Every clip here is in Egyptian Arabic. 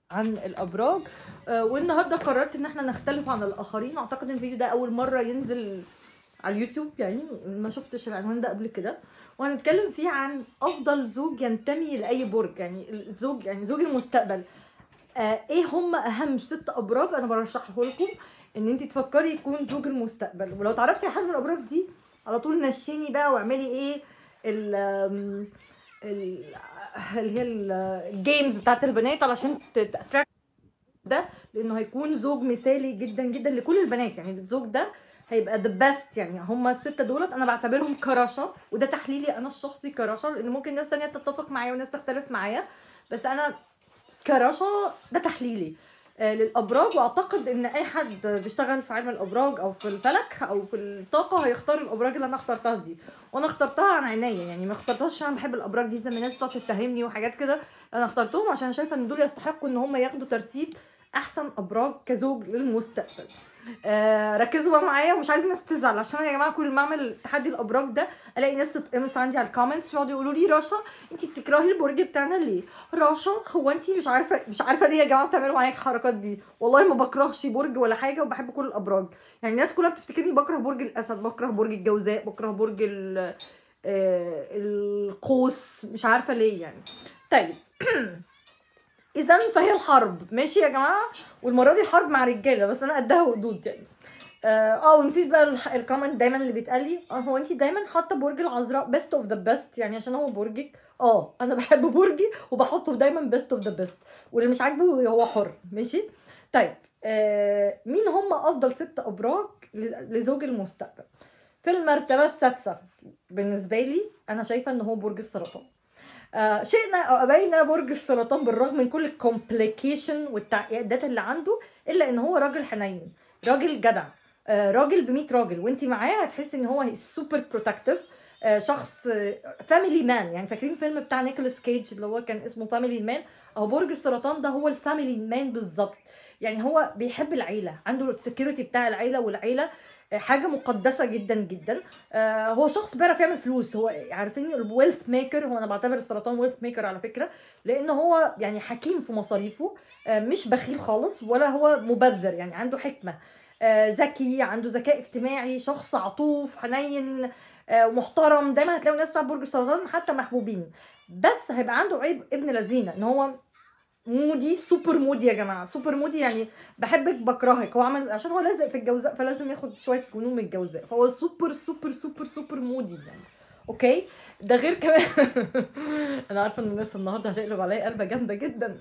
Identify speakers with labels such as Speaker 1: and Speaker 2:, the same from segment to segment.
Speaker 1: عن الابراج آه، والنهارده قررت ان احنا نختلف عن الاخرين اعتقد ان الفيديو ده اول مره ينزل على اليوتيوب يعني ما شفتش العنوان ده قبل كده وهنتكلم فيه عن افضل زوج ينتمي لاي برج يعني الزوج يعني زوج المستقبل آه ايه هم اهم ست ابراج انا برشحه لكم ان انت تفكري يكون زوج المستقبل ولو تعرفتي حد من الابراج دي على طول نشيني بقى واعملي ايه ال آم، ال- اللي هي ال- الجيمز بتاعت البنات علشان تتراكت ده لانه هيكون زوج مثالي جدا جدا لكل البنات يعني الزوج ده هيبقى ذا بيست يعني هم الستة دولت انا بعتبرهم كرشه وده تحليلي انا الشخصي كرشه لان ممكن ناس تانية تتفق معايا وناس تختلف معايا بس انا كرشه ده تحليلي آه، للابراج واعتقد ان اي حد بيشتغل في علم الابراج او في الفلك او في الطاقه هيختار الابراج اللي انا اخترتها دي وانا اخترتها عن عينيا يعني ما اخترتهاش عشان أنا بحب الابراج دي زي ما الناس بتقعد تتهمني وحاجات كده انا اخترتهم عشان شايفه ان دول يستحقوا ان هم ياخدوا ترتيب احسن ابراج كزوج للمستقبل آه ركزوا بقى معايا ومش عايزه الناس تزعل عشان يا جماعه كل ما اعمل تحدي الابراج ده الاقي ناس تتقمص عندي على الكومنتس ويقعدوا يقولوا لي رشا انت بتكرهي البرج بتاعنا ليه رشا هو انت مش عارفه مش عارفه ليه يا جماعه بتعملوا معايا الحركات دي والله ما بكرهش برج ولا حاجه وبحب كل الابراج يعني الناس كلها بتفتكرني بكره برج الاسد بكره برج الجوزاء بكره برج ال- آه، القوس مش عارفه ليه يعني طيب اذا فهي الحرب ماشي يا جماعه والمره دي حرب مع رجاله بس انا قدها وقدود يعني اه آه، ونسيت بقى الح- الكومنت دايما اللي بيتقال لي اه هو انت دايما حاطه برج العذراء بيست اوف ذا بيست يعني عشان هو برجك اه انا بحب برجي وبحطه دايما بيست اوف ذا بيست واللي مش عاجبه هو حر ماشي طيب آه مين هم افضل ست ابراج ل- لزوج المستقبل في المرتبه السادسه بالنسبه لي انا شايفه ان هو برج السرطان آه شئنا او ابينا برج السرطان بالرغم من كل الكومبليكيشن والتعقيدات اللي عنده الا ان هو راجل حنين راجل جدع آه راجل ب 100 راجل وانت معاه هتحسي ان هو سوبر بروتكتيف شخص فاميلي مان يعني فاكرين الفيلم بتاع نيكولاس كيج اللي هو كان اسمه فاميلي مان اهو برج السرطان ده هو الفاميلي مان بالظبط يعني هو بيحب العيله عنده السكيورتي بتاع العيله والعيله آه، حاجه مقدسه جدا جدا آه، هو شخص بيعرف يعمل فلوس هو عارفين الويلث ميكر هو انا بعتبر السرطان ويلث ميكر على فكره لان هو يعني حكيم في مصاريفه آه، مش بخيل خالص ولا هو مبذر يعني عنده حكمه آه، ذكي عنده ذكاء اجتماعي شخص عطوف حنين آه، ومحترم دايما هتلاقوا الناس بتاع برج السرطان حتى محبوبين بس هيبقى عنده عيب ابن لذينه ان هو مودي سوبر مودي يا جماعه سوبر مودي يعني بحبك بكرهك هو عمل عشان هو لازق في الجوزاء فلازم ياخد شويه جنون من الجوزاء فهو سوبر سوبر سوبر سوبر مودي يعني اوكي ده غير كمان انا عارفه ان الناس النهارده هتقلب عليا قلبه جامده جدا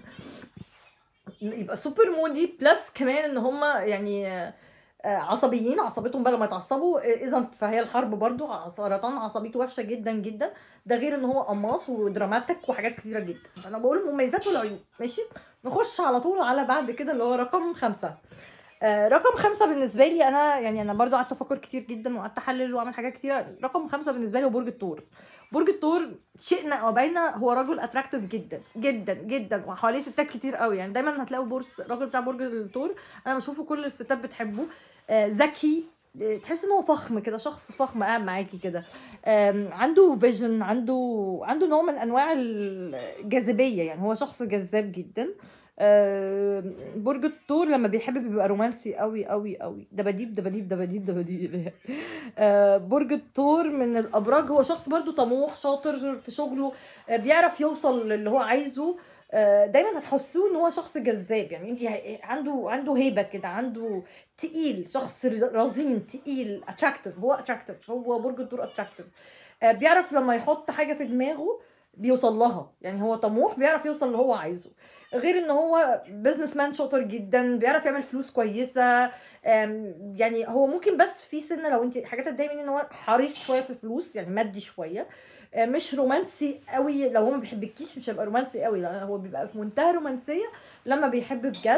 Speaker 1: يبقى سوبر مودي بلس كمان ان هم يعني آه، آه، عصبيين عصبيتهم بقى لما يتعصبوا اذا فهي الحرب برضو ع- سرطان عصبيته وحشه جدا جدا ده غير ان هو قماص ودراماتيك وحاجات كتيره جدا انا بقول المميزات والعيوب ماشي نخش على طول على بعد كده اللي هو رقم خمسة آه رقم خمسة بالنسبة لي أنا يعني أنا برضو قعدت أفكر كتير جدا وقعدت أحلل وأعمل حاجات كتيرة رقم خمسة بالنسبة لي هو برج الثور برج الثور شئنا أو أبينا هو رجل أتراكتيف جدا جدا جدا وحواليه ستات كتير قوي يعني دايما هتلاقوا برج الراجل بتاع برج الثور أنا بشوفه كل الستات بتحبه آه ذكي آه، تحس ان هو فخم كده شخص فخم قاعد معاكي كده آم، عنده فيجن عنده عنده نوع من انواع الجاذبيه يعني هو شخص جذاب جدا آم، برج الثور لما بيحب بيبقى رومانسي قوي قوي قوي دباديب دباديب دباديب دباديب آه، برج الثور من الابراج هو شخص برضو طموح شاطر في شغله آه، بيعرف يوصل للي هو عايزه آه، دايما هتحسوه ان هو شخص جذاب يعني انت عنده عنده هيبه كده عنده تقيل شخص رزين تقيل اتراكتيف هو اتراكتيف هو برج الثور اتراكتيف بيعرف لما يحط حاجه في دماغه بيوصل لها يعني هو طموح بيعرف يوصل اللي هو عايزه غير ان هو بزنس مان شاطر جدا بيعرف يعمل فلوس كويسه أم، يعني هو ممكن بس في سنه لو انت حاجات تضايق مني ان هو حريص شويه في الفلوس يعني مادي شويه أه، مش رومانسي قوي لو هو ما بيحبكيش مش هيبقى رومانسي قوي لا هو بيبقى في منتهى رومانسيه لما بيحب بجد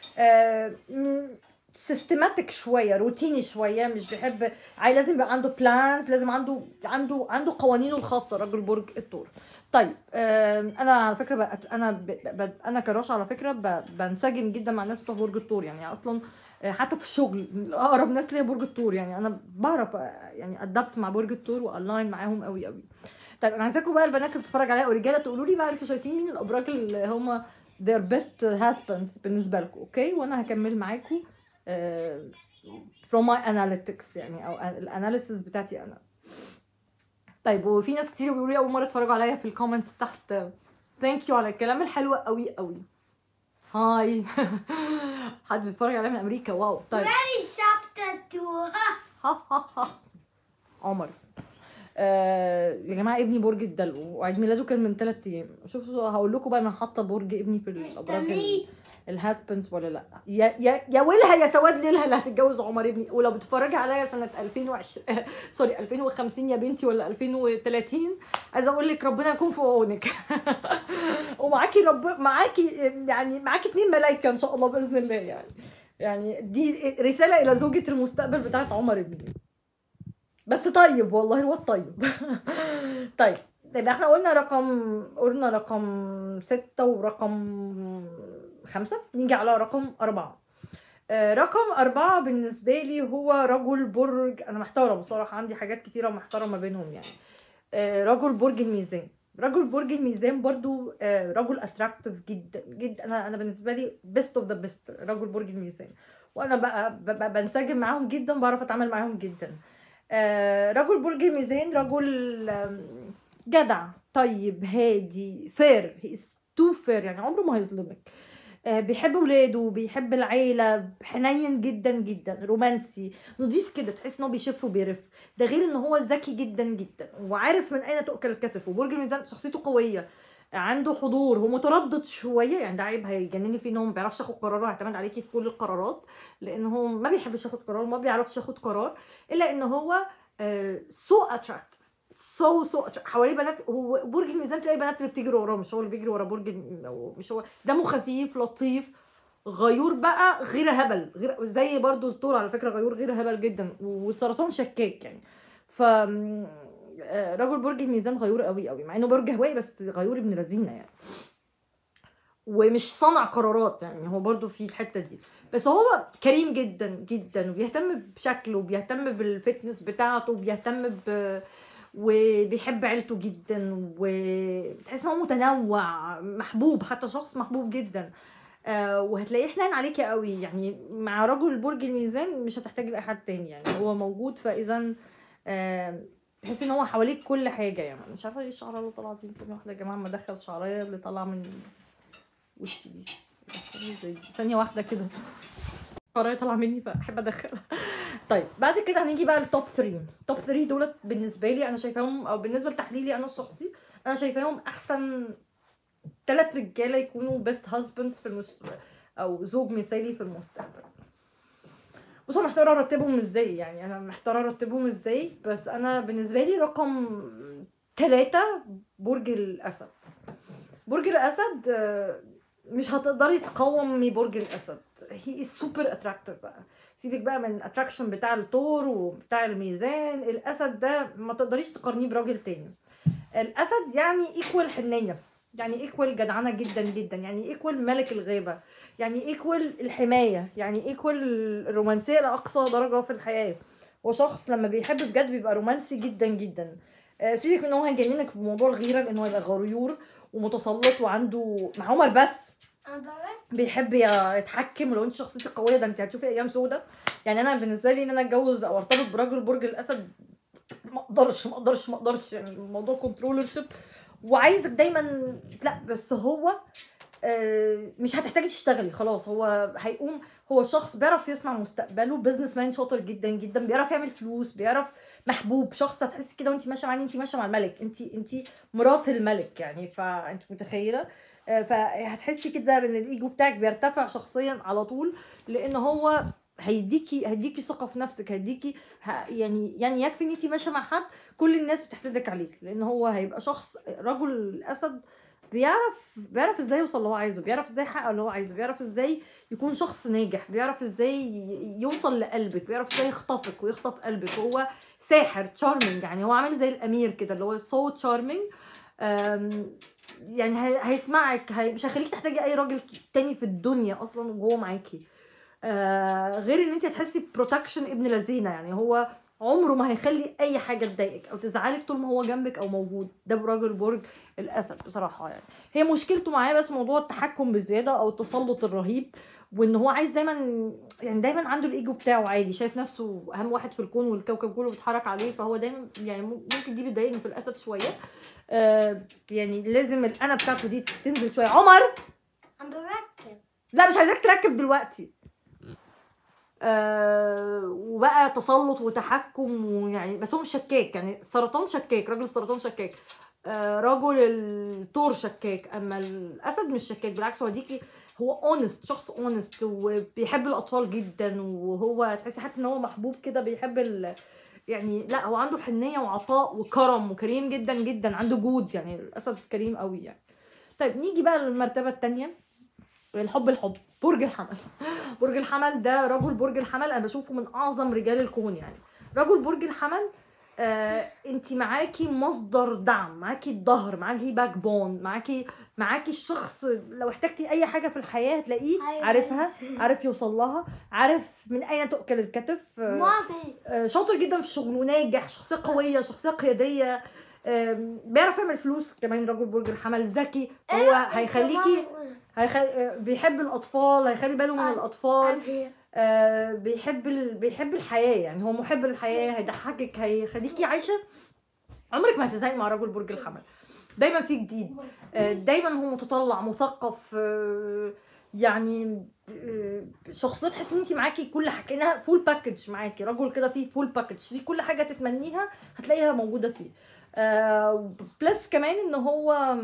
Speaker 1: سيستماتيك شويه روتيني شويه مش بيحب عاي لازم يبقى عنده بلانز لازم عنده عنده عنده قوانينه الخاصه راجل برج الثور طيب آم، انا على فكره بقى انا ب... ب... انا كراش على فكره ب... بنسجم جدا مع الناس بتوع برج الثور يعني اصلا آه، حتى في الشغل اقرب ناس ليا برج الثور يعني انا بعرف آه، يعني ادبت مع برج الثور والاين معاهم قوي قوي طيب انا عايزاكم بقى البنات اللي بتتفرج عليا والرجاله تقولوا لي بقى انتوا شايفين مين الابراج اللي هم their best husbands بالنسبه لكم اوكي وانا هكمل معاكم آه، from my analytics يعني او الاناليسيس بتاعتي انا طيب وفي ناس كتير بيقولوا لي اول مره اتفرجوا عليا في الكومنتس تحت ثانك يو على الكلام الحلو قوي قوي هاي حد بيتفرج عليا من امريكا واو طيب
Speaker 2: Very chapter 2.
Speaker 1: عمر آه يا جماعه ابني برج الدلو وعيد ميلاده كان من ثلاث ايام شوفوا هقول لكم بقى انا حاطه برج ابني في الابراج ال-
Speaker 2: مستنيت
Speaker 1: الهاسبنس ولا لا يا يا يا ويلها يا سواد ليلها اللي هتتجوز عمر ابني ولو بتتفرجي عليا سنه 2020 سوري 2050 يا بنتي ولا 2030 عايزه اقول لك ربنا يكون في عونك ومعاكي رب معاكي يعني معاكي اتنين ملايكه ان شاء الله باذن الله يعني يعني دي رساله الى زوجة المستقبل بتاعت عمر ابني بس طيب والله الواد طيب طيب يبقى احنا قلنا رقم قلنا رقم ستة ورقم خمسة نيجي على رقم أربعة آه، رقم أربعة بالنسبة لي هو رجل برج أنا محتارة بصراحة عندي حاجات كتيرة محتارة ما بينهم يعني آه، رجل برج الميزان رجل برج الميزان برضو آه، رجل اتراكتيف جدا جدا انا انا بالنسبه لي بيست اوف ذا بيست رجل برج الميزان وانا بقى, بقى بنسجم معاهم جدا بعرف اتعامل معاهم جدا آه، رجل برج الميزان رجل آم، جدع طيب هادي فير هي تو فير يعني عمره ما هيظلمك آه، بيحب ولاده بيحب العيلة حنين جدا جدا رومانسي نضيف كده تحس ان هو بيشف وبيرف ده غير ان هو ذكي جدا جدا وعارف من اين تؤكل الكتف وبرج الميزان شخصيته قوية عنده حضور هو متردد شويه يعني ده عيب هيجنني فيه ان هو ما بيعرفش ياخد قرار وهيعتمد عليكي في كل القرارات لان هو ما بيحبش ياخد قرار وما بيعرفش ياخد قرار الا ان هو سو اتراكتيف سو سو حواليه بنات هو برج الميزان تلاقي بنات اللي بتجري وراه مش هو اللي بيجري ورا برج الم- مش هو دمه خفيف لطيف غيور بقى غير هبل غير زي برضو الثور على فكره غيور غير هبل جدا والسرطان شكاك يعني ف آه، رجل برج الميزان غيور قوي قوي مع انه برج هوائي بس غيور ابن لذينه يعني ومش صانع قرارات يعني هو برضو في الحته دي بس هو كريم جدا جدا وبيهتم بشكله وبيهتم بالفتنس بتاعته وبيهتم ب وبيحب عيلته جدا وتحس ان هو متنوع محبوب حتى شخص محبوب جدا آه وهتلاقيه حنين عليكي قوي يعني مع رجل برج الميزان مش هتحتاجي لاي حد تاني يعني هو موجود فاذا آه تحس ان هو حواليك كل حاجه يعني مش عارفه ايه الشعره اللي طالعه دي ثانيه واحده يا جماعه ما ادخل شعريه اللي طالعه من وشي دي دخلني زي- ثانيه واحده كده شعريه طالعه مني فاحب ادخلها طيب بعد كده هنيجي بقى للتوب 3 توب 3 دولت بالنسبه لي انا شايفاهم او بالنسبه لتحليلي انا الشخصي انا شايفاهم احسن ثلاث رجاله يكونوا بيست هازبندز في المست... او زوج مثالي في المستقبل بص انا محتاره ارتبهم ازاي يعني انا محتاره ارتبهم ازاي بس انا بالنسبه لي رقم ثلاثة برج الاسد برج الاسد آه، مش هتقدري تقاومي برج الاسد هي سوبر اتراكتيف بقى سيبك بقى من الاتراكشن بتاع الثور وبتاع الميزان الاسد ده ما تقدريش تقارنيه براجل تاني الاسد يعني ايكوال حنيه يعني ايكوال جدعنه جدا جدا يعني ايكوال ملك الغابه يعني ايكوال الحمايه يعني ايكوال الرومانسيه لاقصى درجه في الحياه هو شخص لما بيحب بجد بيبقى رومانسي جدا جدا آه، سيبك من ان هو هيجننك في موضوع الغيره لان هو يبقى غيور ومتسلط وعنده مع عمر بس
Speaker 2: انا بقى
Speaker 1: بيحب يتحكم ولو انت شخصيتك قويه ده انت هتشوفي ايام سودة يعني انا بالنسبه لي ان انا اتجوز او ارتبط برجل برج الاسد ما اقدرش ما اقدرش ما اقدرش يعني موضوع كنترولر شيب وعايزك دايما لا بس هو آه، مش هتحتاجي تشتغلي خلاص هو هيقوم هو شخص بيعرف يصنع مستقبله بزنس مان شاطر جدا جدا بيعرف يعمل فلوس بيعرف محبوب شخص هتحسي كده وانت ماشيه معاه انت ماشيه مع الملك انت انت مرات الملك يعني فانت متخيله آه، فهتحسي كده ان الايجو بتاعك بيرتفع شخصيا على طول لان هو هيديكي هيديكي ثقه في نفسك هيديكي ه- يعني يعني يكفي ان انت ماشيه مع حد كل الناس بتحسدك عليه لان هو هيبقى شخص رجل الاسد بيعرف بيعرف ازاي يوصل اللي هو عايزه بيعرف ازاي يحقق اللي هو عايزه بيعرف ازاي يكون شخص ناجح بيعرف ازاي ي- يوصل لقلبك بيعرف ازاي يخطفك ويخطف قلبك هو ساحر تشارمينج يعني هو عامل زي الامير كده اللي هو سو تشارمينج يعني هي- هيسمعك هي مش هيخليك تحتاجي اي راجل تاني في الدنيا اصلا وهو معاكي آه غير ان انت هتحسي بروتكشن ابن لذينه يعني هو عمره ما هيخلي اي حاجه تضايقك او تزعلك طول ما هو جنبك او موجود ده راجل برج الاسد بصراحه يعني هي مشكلته معاه بس موضوع التحكم بالزياده او التسلط الرهيب وان هو عايز دايما يعني دايما عنده الايجو بتاعه عالي شايف نفسه اهم واحد في الكون والكوكب كله بيتحرك عليه فهو دايما يعني ممكن دي بتضايقني في الاسد شويه آه يعني لازم الانا بتاعته دي تنزل شويه عمر
Speaker 2: عم بركب
Speaker 1: لا مش عايزاك تركب دلوقتي آه وبقى تسلط وتحكم ويعني بس هو مش شكاك يعني السرطان شكاك راجل السرطان شكاك آه رجل الثور شكاك اما الاسد مش شكاك بالعكس هو ديكي هو اونست شخص اونست وبيحب الاطفال جدا وهو تحسي حتى ان هو محبوب كده بيحب ال يعني لا هو عنده حنيه وعطاء وكرم وكريم جدا جدا عنده جود يعني الاسد كريم قوي يعني طيب نيجي بقى للمرتبه الثانيه الحب الحب برج الحمل برج الحمل ده رجل برج الحمل انا بشوفه من اعظم رجال الكون يعني رجل برج الحمل آه انت معاكي مصدر دعم معاكي الظهر معاكي باك بون معاكي معاكي الشخص لو احتجتي اي حاجه في الحياه هتلاقيه
Speaker 2: أيوة.
Speaker 1: عارفها عارف يوصل لها عارف من اين تؤكل الكتف آه
Speaker 2: مامي
Speaker 1: آه، شاطر جدا في شغله ناجح شخصيه قويه شخصيه قياديه آم، بيعرف يعمل فلوس كمان رجل برج الحمل ذكي هو هيخليكي هيخل... بيحب الاطفال هيخلي باله من
Speaker 2: آه.
Speaker 1: الاطفال آه، بيحب ال... بيحب الحياه يعني هو محب للحياه هيضحكك هيخليكي عايشه عمرك ما هتزهقي مع رجل برج الحمل دايما في جديد آه، دايما هو متطلع مثقف آه، يعني آه، شخصيه تحس ان انت معاكي كل حاجه كانها فول باكج معاكي رجل كده فيه فول باكج فيه كل حاجه تتمنيها هتلاقيها موجوده فيه آه، بلس كمان ان هو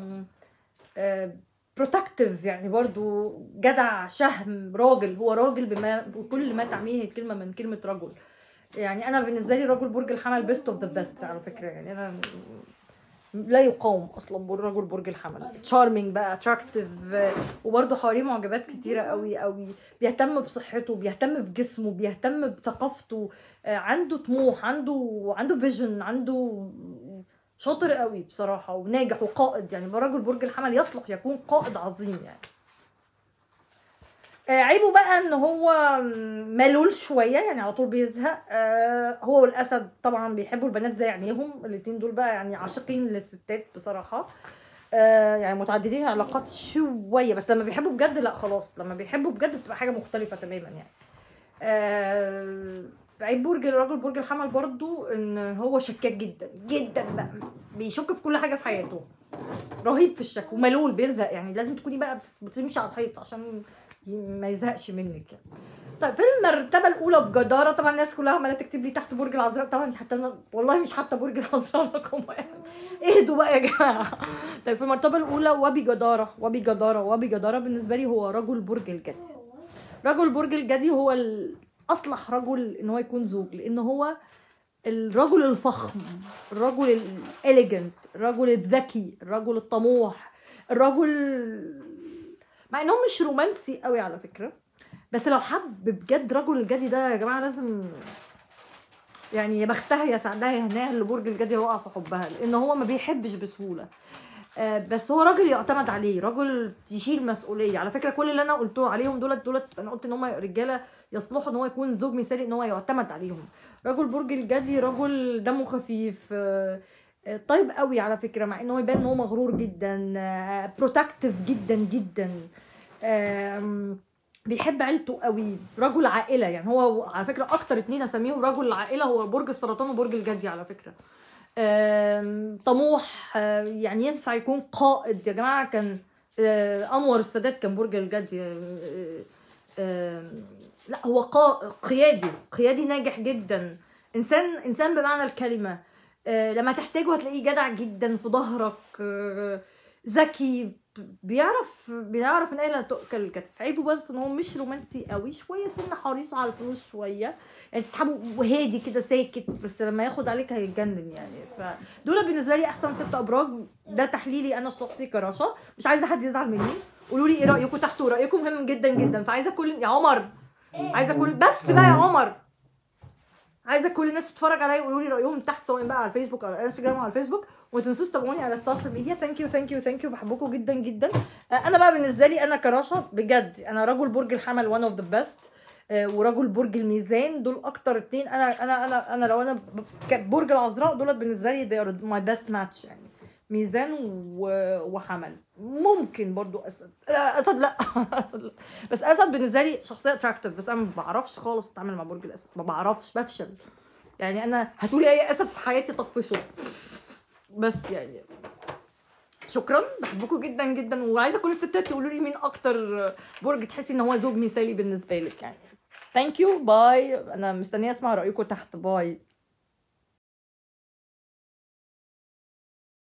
Speaker 1: بروتكتيف يعني برضو جدع شهم راجل هو راجل بما بكل ما تعنيه الكلمه من كلمه رجل يعني انا بالنسبه لي رجل برج الحمل بيست اوف ذا بيست على فكره يعني انا لا يقاوم اصلا رجل برج الحمل تشارمينج بقى اتراكتيف وبرده حواليه معجبات كتيره قوي قوي بيهتم بصحته بيهتم بجسمه بيهتم بثقافته آه، عنده طموح عنده عنده فيجن عنده شاطر قوي بصراحه وناجح وقائد يعني رجل برج الحمل يصلح يكون قائد عظيم يعني آه، عيبه بقى ان هو ملول شويه يعني على طول بيزهق آه، هو والاسد طبعا بيحبوا البنات زي عينيهم الاتنين دول بقى يعني عاشقين للستات بصراحه آه، يعني متعددين العلاقات شويه بس لما بيحبوا بجد لا خلاص لما بيحبوا بجد بتبقى حاجه مختلفه تماما يعني آه، عيب برج الراجل برج الحمل برضو ان هو شكاك جدا جدا بقى بيشك في كل حاجه في حياته رهيب في الشك وملول بيزهق يعني لازم تكوني بقى بتمشي على الحيط عشان ي- ما يزهقش منك يعني طيب في المرتبه الاولى بجداره طبعا الناس كلها عماله تكتب لي تحت برج العذراء طبعا انت حتى انا والله مش حتى برج العذراء رقم واحد اهدوا بقى يا جماعه طيب في المرتبه الاولى وبجداره وبجداره وبجداره بالنسبه لي هو رجل برج الجدي رجل برج الجدي هو الاصلح رجل ان هو يكون زوج لان هو الرجل الفخم الرجل الاليجنت الرجل الذكي الرجل الطموح الرجل مع انه مش رومانسي قوي على فكره بس لو حب بجد رجل الجدي ده يا جماعه لازم يعني يا بختها يا سعدها يا هناها اللي برج الجدي وقع في حبها لان هو ما بيحبش بسهوله آه، بس هو راجل يعتمد عليه راجل يشيل مسؤوليه على فكره كل اللي انا قلته عليهم دولت دولت انا قلت ان هم رجاله يصلحوا ان هو يكون زوج مثالي ان هو يعتمد عليهم رجل برج الجدي رجل دمه خفيف آه، آه، طيب قوي على فكره مع ان هو يبان ان هو مغرور جدا بروتكتيف جدا جدا آم، بيحب عيلته قوي رجل عائله يعني هو على فكره اكتر اتنين اسميهم رجل العائله هو برج السرطان وبرج الجدي على فكره آم، طموح آه، يعني ينفع يكون قائد يا جماعه كان آه، انور السادات كان برج الجدي آه، آه، لا هو قا- قيادي قيادي ناجح جدا انسان انسان بمعنى الكلمه آه، لما تحتاجه هتلاقيه جدع جدا في ظهرك آه، ذكي بيعرف بيعرف من اين تؤكل الكتف عيبه بس ان هو مش رومانسي قوي شويه سنه حريص على الفلوس شويه يعني تسحبه وهادي كده ساكت بس لما ياخد عليك هيتجنن يعني فدول بالنسبه لي احسن ست ابراج ده تحليلي انا الشخصي كرشا مش عايزه حد يزعل مني قولوا لي ايه رايكم تحت ورايكم مهم جدا جدا فعايزه كل يا عمر عايزه كل بس بقى يا عمر عايزه كل الناس تتفرج عليا يقولوا لي رايهم تحت سواء بقى على الفيسبوك او على الانستجرام او على الفيسبوك وما تنسوش تابعوني على السوشيال ميديا ثانك يو ثانك يو ثانك يو بحبكم جدا جدا آه، انا بقى بالنسبه لي انا كرشا بجد انا رجل برج الحمل وان اوف ذا بيست آه، ورجل برج الميزان دول اكتر اتنين انا انا انا انا لو انا ب- ك- برج العذراء دولت بالنسبه لي they are my best match يعني ميزان و- وحمل ممكن برضو اسد لا اسد لا اسد لا بس اسد بالنسبه لي شخصيه اتراكتيف بس انا ما بعرفش خالص اتعامل مع برج الاسد ما بعرفش بفشل يعني انا هتقولي اي اسد في حياتي طفشه بس يعني شكرا بحبكم جدا جدا وعايزه كل الستات يقولوا لي مين اكتر برج تحسي ان هو زوج مثالي بالنسبه لك يعني ثانك يو باي انا مستنيه اسمع رايكم تحت باي